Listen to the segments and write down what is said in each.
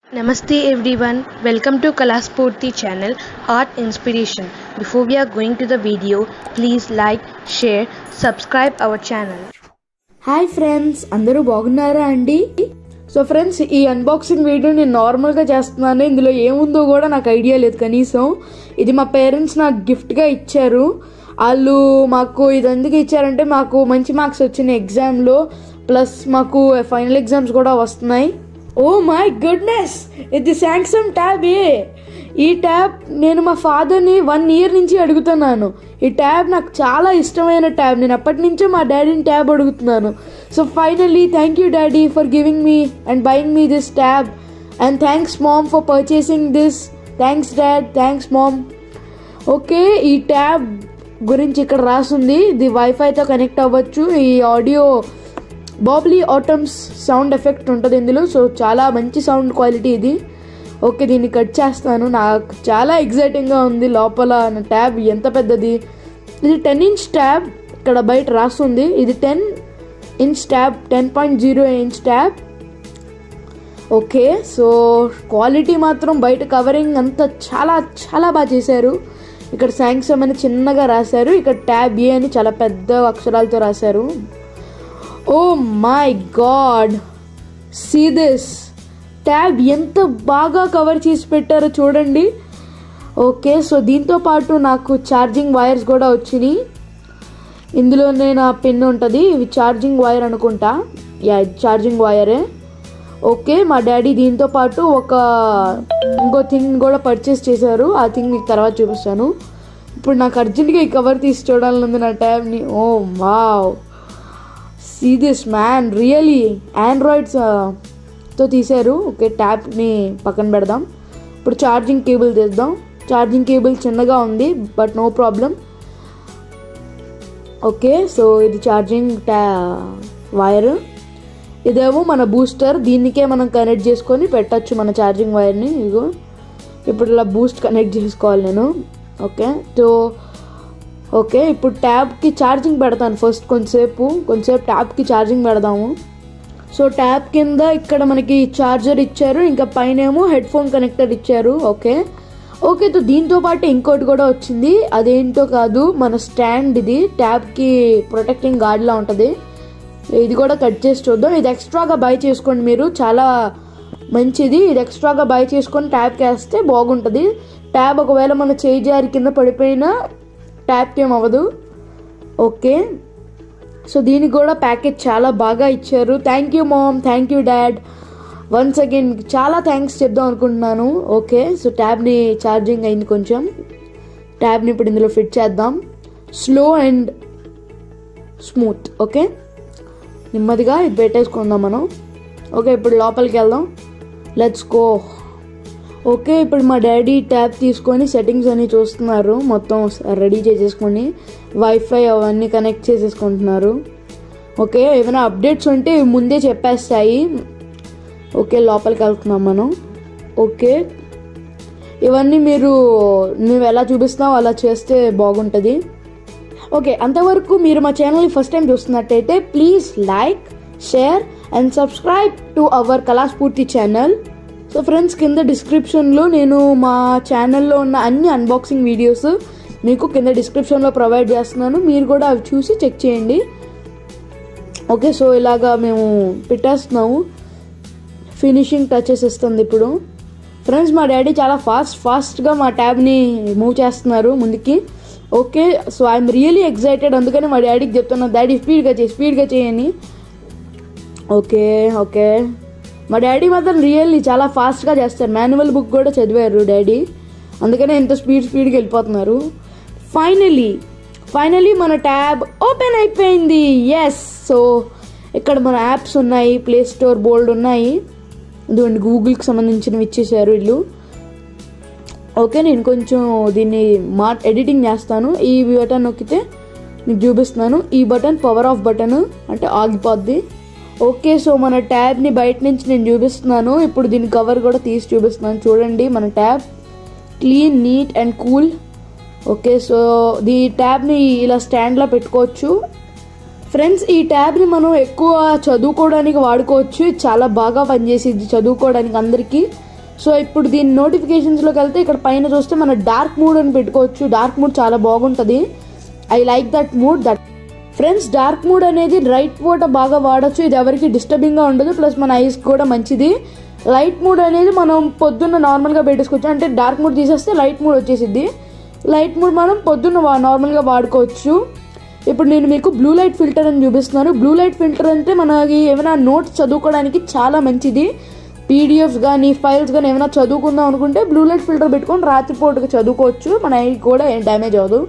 Namaste everyone, welcome to Kalaspurti channel Art Inspiration. Before we are going to the video, please like, share, subscribe our channel. Hi friends అందరూ బాగున్నారా అండి so friends ఈ unboxing video నేను నార్మల్గా చేస్తున్నాను ఇందులో ఏముందో కూడా నాకు ఐడియా లేదు కనీసం ఇది మా పేరెంట్స్ నాకు గిఫ్ట్గా ఇచ్చారు వాళ్ళు మాకు ఇది ఎందుకు ఇచ్చారంటే మాకు మంచి మార్క్స్ వచ్చినాయి ఎగ్జామ్లో ప్లస్ మాకు ఫైనల్ ఎగ్జామ్స్ కూడా వస్తున్నాయి ఓ మై గుడ్నెస్ ఇది శాంక్సమ్ ట్యాబ్ ఏ ఈ ట్యాబ్ నేను మా ఫాదర్ని వన్ ఇయర్ నుంచి అడుగుతున్నాను ఈ ట్యాబ్ నాకు చాలా ఇష్టమైన ట్యాబ్ నేను అప్పటి నుంచే మా డాడీని ట్యాబ్ అడుగుతున్నాను so finally thank you daddy for giving me and buying me this tab and thanks mom for purchasing this thanks dad thanks mom okay ఈ ట్యాబ్ గురించి ఇక్కడ రాసుంది ఇది వైఫైతో కనెక్ట్ అవ్వచ్చు ఈ ఆడియో బాబ్లీ ఆటమ్స్ సౌండ్ ఎఫెక్ట్ ఉంటుంది ఇందులో సో చాలా మంచి సౌండ్ క్వాలిటీ ఇది ఓకే దీన్ని కట్ చేస్తాను నాకు చాలా ఎగ్జైటింగ్గా ఉంది లోపల నా ట్యాబ్ ఎంత పెద్దది ఇది టెన్ ఇంచ్ ట్యాబ్ ఇక్కడ బయట రాస్తుంది ఇది ten inch tab ten point zero inch tab okay so quality మాత్రం బయట కవరింగ్ అంతా చాలా చాలా బాగా చేశారు ఇక్కడ శాంక్సమ్ అని చిన్నగా రాశారు ఇక్కడ ట్యాబ్ ఏ అని చాలా పెద్ద అక్షరాలతో రాశారు oh my god see this tab ఎంత బాగా కవర్ చేసి పెట్టారో చూడండి ఓకే సో దీంతో పాటు నాకు ఛార్జింగ్ వైర్స్ కూడా వచ్చినాయి ఇందులోనే నా పిన్ ఉంటుంది ఇవి ఛార్జింగ్ వైర్ అనుకుంటా యా ఛార్జింగ్ వైరే ఓకే మా డాడీ దీంతో పాటు ఒక ఇంకో థింగ్ కూడా పర్చేస్ చేశారు ఆ థింగ్ మీకు తర్వాత చూపిస్తాను ఇప్పుడు నాకు అర్జెంట్గా ఈ కవర్ తీసి చూడాలని ఉంది నా ట్యాబ్ని oh wow see this man really androids తో తీశారు ఓకే ట్యాప్ని పక్కన పెడదాం ఇప్పుడు ఛార్జింగ్ కేబుల్ తీద్దాం ఛార్జింగ్ కేబుల్ చిన్నగా ఉంది but no problem okay so ఇది ఛార్జింగ్ ట్యా వైర్ ఇదేమో మన బూస్టర్ దీనికే మనం కనెక్ట్ చేసుకొని పెట్టచ్చు మన ఛార్జింగ్ వైర్ని ఇగో ఇప్పుడు ఇలా బూస్ట్ కనెక్ట్ చేసుకోవాలి నేను ఓకే సో ఓకే ఇప్పుడు ట్యాబ్కి ఛార్జింగ్ పెడతాను ఫస్ట్ కొంతసేపు కొంతసేపు ట్యాబ్కి ఛార్జింగ్ పెడదాము సో ట్యాబ్ కింద ఇక్కడ మనకి ఛార్జర్ ఇచ్చారు ఇంకా పైన ఏమో హెడ్ ఫోన్ కనెక్టర్ ఇచ్చారు ఓకే ఓకే తో దీంతో పాటు ఇంకోటి కూడా వచ్చింది అదేంటో కాదు మన స్టాండ్ ఇది ట్యాబ్కి ప్రొటెక్టింగ్ గార్డ్లా ఉంటుంది ఇది కూడా కట్ చేసి చూద్దాం ఇది ఎక్స్ట్రాగా బై చేసుకోండి మీరు చాలా మంచిది ఇది ఎక్స్ట్రాగా బై చేసుకొని ట్యాబ్కి వేస్తే బాగుంటుంది ట్యాబ్ ఒకవేళ మన చేయి జారి కింద పడిపోయినా ట్యాబ్కి ఏం అవ్వదు ఓకే సో దీనికి కూడా ప్యాకేజ్ చాలా బాగా ఇచ్చారు thank you mom thank you dad once again మీకు చాలా థ్యాంక్స్ చెప్దాం అనుకుంటున్నాను ఓకే సో ట్యాబ్ని ఛార్జింగ్ అయింది కొంచెం ట్యాబ్ని ఇప్పుడు ఇందులో ఫిట్ చేద్దాం స్లో అండ్ స్మూత్ ఓకే నెమ్మదిగా ఇది పెట్టేసుకుందాం మనం ఓకే ఇప్పుడు లోపలికి వెళ్దాం లెట్స్ గో ఓకే ఇప్పుడు మా డాడీ ట్యాబ్ తీసుకొని సెట్టింగ్స్ అన్ని చూస్తున్నారు మొత్తం రెడీ చేసేసుకొని వైఫై అవన్నీ కనెక్ట్ చేసేసుకుంటున్నారు ఓకే ఏమైనా అప్డేట్స్ ఉంటే ఇవి ముందే చెప్పేస్తాయి ఓకే లోపలికి వెళ్తున్నాం మనం ఓకే ఇవన్నీ మీరు నువ్వు ఎలా చూపిస్తున్నావు అలా చేస్తే బాగుంటుంది ఓకే అంతవరకు మీరు మా ఛానల్ని ఫస్ట్ టైం చూస్తున్నట్టయితే please like share and subscribe to our కళాస్ఫూర్తి channel so friends కింద డిస్క్రిప్షన్లో నేను మా ఛానల్లో ఉన్న అన్ని అన్బాక్సింగ్ వీడియోస్ మీకు కింద డిస్క్రిప్షన్లో ప్రొవైడ్ చేస్తున్నాను మీరు కూడా అవి చూసి చెక్ చేయండి ఓకే సో ఇలాగా మేము పెట్టేస్తున్నాము ఫినిషింగ్ టచెస్ ఇస్తుంది ఇప్పుడు ఫ్రెండ్స్ మా డాడీ చాలా ఫాస్ట్ ఫాస్ట్గా మా ట్యాబ్ని మూవ్ చేస్తున్నారు ముందుకి okay so I'm really excited అందుకని మా డాడీకి చెప్తున్నాను డాడీ స్పీడ్గా చేయి స్పీడ్గా చేయని ఓకే ఓకే మా డాడీ మాత్రం రియల్లీ చాలా ఫాస్ట్గా చేస్తారు మాన్యువల్ బుక్ కూడా చదివారు డాడీ అందుకనే ఎంత స్పీడ్ స్పీడ్గా వెళ్ళిపోతున్నారు ఫైనలీ ఫైనలీ మన ట్యాబ్ ఓపెన్ అయిపోయింది ఎస్ సో ఇక్కడ మన యాప్స్ ఉన్నాయి ప్లే స్టోర్ బోల్డ్ ఉన్నాయి ఇదిగోండి గూగుల్కి సంబంధించినవి ఇచ్చేసారు వీళ్ళు ఓకే నేను కొంచెం దీన్ని మా ఎడిటింగ్ చేస్తాను ఈ బటన్ నొక్కితే మీకు చూపిస్తున్నాను ఈ బటన్ పవర్ ఆఫ్ బటన్ అంటే ఆగిపోద్ది ఓకే సో మన ట్యాబ్ని బయట నుంచి నేను చూపిస్తున్నాను ఇప్పుడు దీని కవర్ కూడా తీసి చూపిస్తున్నాను చూడండి మన tab clean neat and cool okay so ఈ ట్యాబ్ని ఇలా స్టాండ్లో పెట్టుకోవచ్చు ఫ్రెండ్స్ ఈ ట్యాబ్ని మనం ఎక్కువ చదువుకోవడానికి వాడుకోవచ్చు ఇది చాలా బాగా పనిచేసింది చదువుకోవడానికి అందరికీ సో ఇప్పుడు దీని నోటిఫికేషన్స్లోకి వెళ్తే ఇక్కడ పైన చూస్తే మన డార్క్ మూడ్ అని పెట్టుకోవచ్చు డార్క్ మూడ్ చాలా బాగుంటుంది I like that mode that friends dark mode అనేది రైట్ పూట బాగా వాడచ్చు ఇది ఎవరికి డిస్టర్బింగ్గా ఉండదు ప్లస్ మన ఐస్ కూడా మంచిది లైట్ మూడ్ అనేది మనం పొద్దున్న నార్మల్గా పెట్టేసుకోవచ్చు అంటే డార్క్ మూడ్ తీసేస్తే లైట్ మూడ్ వచ్చేసిద్ది లైట్ మూడ్ మనం పొద్దున్న వా- నార్మల్గా వాడుకోవచ్చు ఇప్పుడు నేను మీకు బ్లూ లైట్ ఫిల్టర్ అని చూపిస్తున్నాను బ్లూ లైట్ ఫిల్టర్ అంటే మనకి ఏమైనా నోట్స్ చదువుకోవడానికి చాలా మంచిది పీడిఎఫ్స్ కానీ ఫైల్స్ కానీ ఏమైనా చదువుకుందాం అనుకుంటే బ్లూ లైట్ ఫిల్టర్ పెట్టుకొని రాత్రిపూటకి చదువుకోవచ్చు మన ఐ కూడా ఏం డ్యామేజ్ అవ్వదు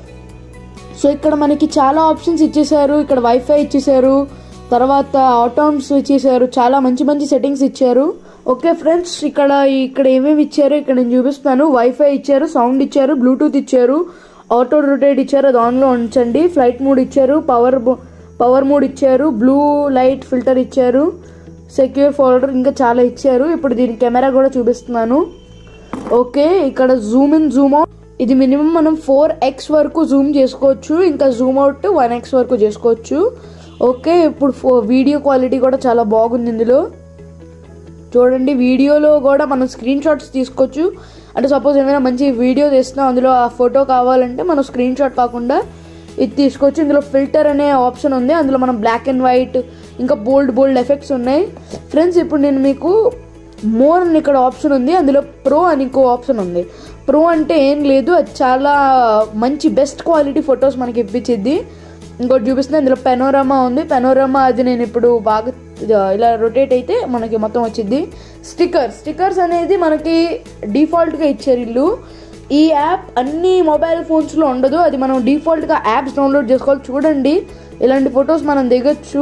సో ఇక్కడ మనకి చాలా ఆప్షన్స్ ఇచ్చేసారు ఇక్కడ వైఫై ఇచ్చేసారు తర్వాత ఆటోమ్స్ ఇచ్చేసారు చాలా మంచి మంచి సెట్టింగ్స్ ఇచ్చారు ఓకే ఫ్రెండ్స్ ఇక్కడ ఇక్కడ ఏమేమి ఇచ్చారు ఇక్కడ నేను చూపిస్తాను వైఫై ఇచ్చారు సౌండ్ ఇచ్చారు బ్లూటూత్ ఇచ్చారు ఆటో రొటేట్ ఇచ్చారు అది ఆన్లో ఉంచండి ఫ్లైట్ మోడ్ ఇచ్చారు పవర్ పవర్ మోడ్ ఇచ్చారు బ్లూ లైట్ ఫిల్టర్ ఇచ్చారు సెక్యూర్ ఫోల్డర్ ఇంకా చాలా ఇచ్చారు ఇప్పుడు దీని కెమెరా కూడా చూపిస్తున్నాను ఓకే ఇక్కడ జూమ్ ఇన్ జూమ్ అవుట్ ఇది మినిమం మనం ఫోర్ ఎక్స్ వరకు జూమ్ చేసుకోవచ్చు ఇంకా జూమ్ అవుట్ వన్ ఎక్స్ వరకు చేసుకోవచ్చు ఓకే ఇప్పుడు ఫో వీడియో క్వాలిటీ కూడా చాలా బాగుంది ఇందులో చూడండి వీడియోలో కూడా మనం స్క్రీన్ షాట్స్ తీసుకోవచ్చు అంటే సపోజ్ ఏమైనా మంచి వీడియో తీస్తున్నాం అందులో ఆ ఫోటో కావాలంటే మనం స్క్రీన్ షాట్ కాకుండా ఇది తీసుకోవచ్చు ఇందులో ఫిల్టర్ అనే ఆప్షన్ ఉంది అందులో మనం బ్లాక్ అండ్ వైట్ ఇంకా బోల్డ్ బోల్డ్ ఎఫెక్ట్స్ ఉన్నాయి ఫ్రెండ్స్ ఇప్పుడు నేను మీకు మోర్ అని ఇక్కడ ఆప్షన్ ఉంది అందులో ప్రో అని ఇంకో ఆప్షన్ ఉంది ప్రో అంటే ఏం లేదు అది చాలా మంచి బెస్ట్ క్వాలిటీ ఫొటోస్ మనకి ఇప్పించిద్ది ఇంకోటి చూపిస్తుంది అందులో పెనోరామా ఉంది పెనోరామా అది నేను ఇప్పుడు బాగా ఇలా రొటేట్ అయితే మనకి మొత్తం వచ్చింది స్టిక్కర్స్ స్టిక్కర్స్ అనేది మనకి డిఫాల్ట్గా ఇచ్చారు ఇల్లు ఈ యాప్ అన్ని మొబైల్ ఫోన్స్లో ఉండదు అది మనం డిఫాల్ట్గా యాప్స్ డౌన్లోడ్ చేసుకోవాలి చూడండి ఇలాంటి ఫొటోస్ మనం దిగొచ్చు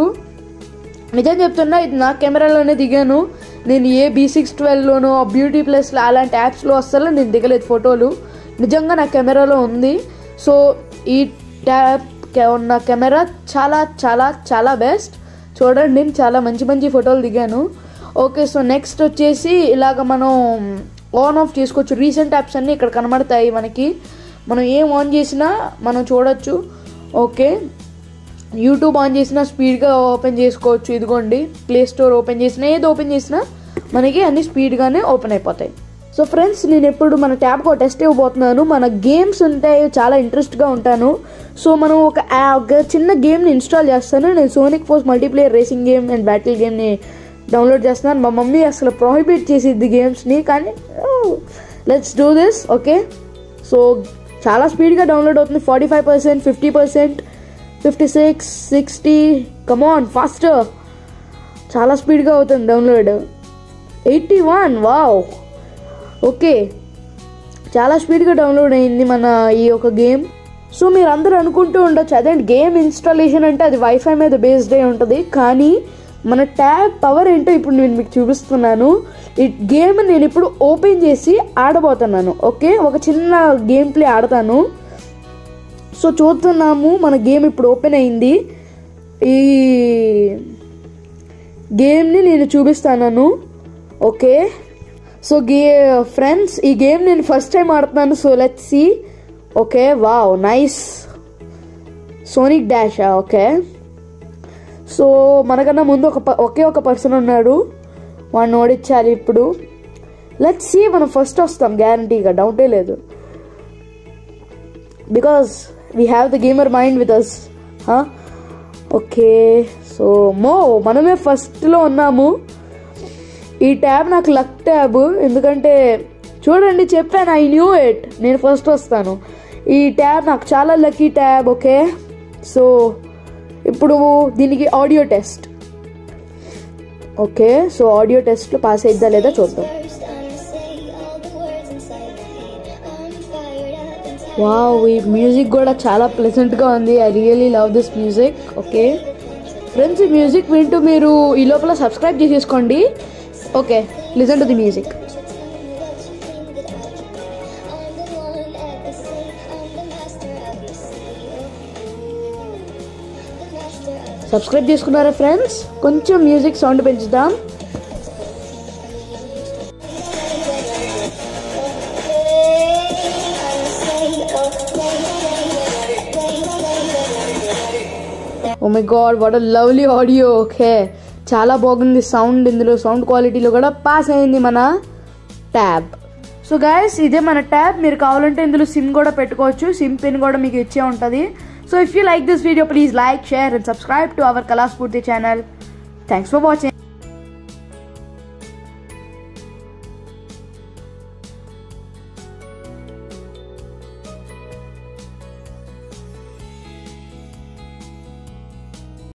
నిజం చెప్తున్నా ఇది నా కెమెరాలోనే దిగాను నేను ఏ బీ సిక్స్ ట్వెల్వ్లోనో బ్యూటీ ప్లస్లో అలాంటి యాప్స్లో అస్సలు నేను దిగలేదు ఫోటోలు నిజంగా నా కెమెరాలో ఉంది సో ఈ ట్యాప్ ఉన్న కెమెరా చాలా చాలా చాలా బెస్ట్ చూడండి నేను చాలా మంచి మంచి ఫోటోలు దిగాను ఓకే సో నెక్స్ట్ వచ్చేసి ఇలాగ మనం ఆన్ ఆఫ్ చేసుకోవచ్చు రీసెంట్ యాప్స్ అన్నీ ఇక్కడ కనబడతాయి మనకి మనం ఏం ఆన్ చేసినా మనం చూడొచ్చు ఓకే యూట్యూబ్ ఆన్ చేసినా స్పీడ్గా ఓపెన్ చేసుకోవచ్చు ఇదిగోండి ప్లే స్టోర్ ఓపెన్ చేసినా ఏది ఓపెన్ చేసినా మనకి అన్ని స్పీడ్గానే ఓపెన్ అయిపోతాయి సో ఫ్రెండ్స్ నేను ఎప్పుడు మన ట్యాబ్కి ఒక టెస్ట్ ఇవ్వబోతున్నాను మన గేమ్స్ ఉంటాయి చాలా ఇంట్రెస్ట్గా ఉంటాను సో మనం ఒక ఆ- ఒక చిన్న గేమ్ని ఇన్స్టాల్ చేస్తాను నేను Sonic Force multiplayer racing game and battle గేమ్ని డౌన్లోడ్ చేస్తున్నాను మా మమ్మీ అసలు ప్రొహిబిట్ చేసిద్ది గేమ్స్ని కానీ let's do this okay so చాలా స్పీడ్గా డౌన్లోడ్ అవుతుంది forty five percent fifty percent fifty six sixty come on fast చాలా స్పీడ్గా అవుతుంది download eighty one wow okay చాలా స్పీడ్గా డౌన్లోడ్ అయింది మన ఈ యొక్క గేమ్ సో మీరు అందరూ అనుకుంటూ ఉండొచ్చు అదే గేమ్ ఇన్స్టాలేషన్ అంటే అది వైఫై మీద బేస్డ్ అయి ఉంటుంది కానీ మన ట్యాబ్ పవర్ ఏంటో ఇప్పుడు నేను మీకు చూపిస్తున్నాను ఈ గేమ్ నేను ఇప్పుడు ఓపెన్ చేసి ఆడబోతున్నాను ఓకే ఒక చిన్న గేమ్ ప్లే ఆడతాను సో చూస్తున్నాము మన గేమ్ ఇప్పుడు ఓపెన్ అయింది ఈ గేమ్ని నేను చూపిస్తాను ఓకే సో గే ఫ్రెండ్స్ ఈ గేమ్ నేను ఫస్ట్ టైం ఆడుతున్నాను so let see okay wow nice Sonic Dash okay so మనకన్నా ముందు ఒక ప- ఒకే ఒక పర్సన్ ఉన్నాడు వాడిని ఓడించాలి ఇప్పుడు లెట్ సి మనం ఫస్ట్ వస్తాం గ్యారంటీగా డౌటే లేదు because we have the gamer mind with us okay so మో మనమే ఫస్ట్లో ఉన్నాము ఈ ట్యాబ్ నాకు లక్ ట్యాబ్ ఎందుకంటే చూడండి చెప్పాను ఐ న్యూ ఇట్ నేను ఫస్ట్ వస్తాను ఈ ట్యాబ్ నాకు చాలా లక్కీ ట్యాబ్ ఓకే సో ఇప్పుడు దీనికి audio test okay so audio టెస్ట్లో పాస్ అయిద్దా లేదా చూద్దాం First, I'ma say all the words inside my head. I'm fired up and tired. Wow ఈ మ్యూజిక్ కూడా చాలా ప్లెజెంట్గా ఉంది I really love this music okay friends ఈ మ్యూజిక్ వింటూ మీరు ఈ లోపల సబ్స్క్రైబ్ చేసేసుకోండి okay listen to the music Tell me what you think that I should be. I'm the one at the sea. I'm the master of the subscribe చేసుకున్నారా friends కొంచెం music sound పెంచుదాం oh my God what lovely audio okay చాలా బాగుంది sound ఇందులో sound క్వాలిటీలో కూడా pass అయింది మన ట్యాబ్ సో గాయస్ ఇదే మన ట్యాబ్ మీరు కావాలంటే ఇందులో సిమ్ కూడా పెట్టుకోవచ్చు సిమ్ పిన్ కూడా మీకు ఇచ్చే ఉంటుంది so if you like this video please like share and subscribe to our కళాస్ఫూర్తి channel thanks for watching